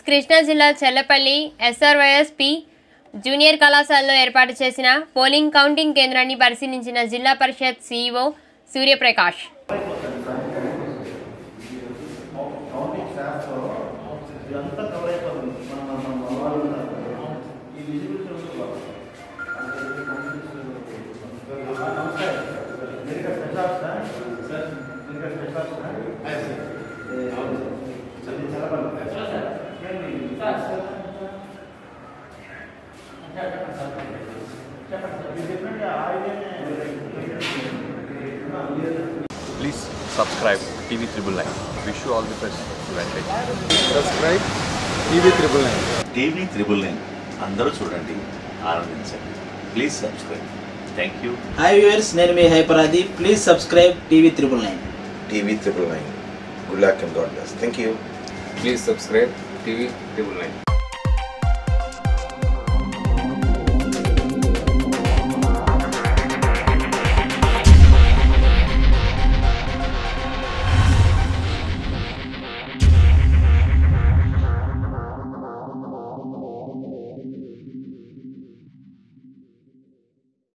కృష్ణా జిల్లా Chellapalli ఎస్ఆర్వైఎస్ P junior కళాశాలలో ఏర్పాటు చేసిన పోలింగ్ కౌంటింగ్ కేంద్రాన్ని పరిశీలించిన జిల్లా పరిషత్ సీఈఓ సూర్యప్రకాష్ కౌంటింగ్ స్టాఫ్లో ఇదంతా కవర్ అయిపోతుంది మన మన మన మన వాళ్ళు ఉన్నారు కదా. ఈ విజిబిలిటీ ఉంటుంది బాగా. అంటే ఇది కౌంటింగ్స్ ఆ, నమస్కారం మీరు ఇక్కడ స్పెషల్ ఆఫీసరా? సార్ మీరు ఇక్కడ స్పెషల్ ఆఫీసరా? ఏ, సార్, ఇది చాలా బాగుంది. ఏంటి? చెప్పండి సార్. మీరు చెప్పినట్టు ఆ ఐడియానే ఆ, మీరు Please subscribe TV Triple Nine. Wish you all the best. Advantage. Subscribe TV triple nine TV triple nine అందరూ చూడండి ఆనందించండి please subscribe thank you hi viewers నేను మీ హైపరాది please subscribe TV triple nine TV triple nine. Good luck and God bless. Thank you. Please subscribe TV triple nine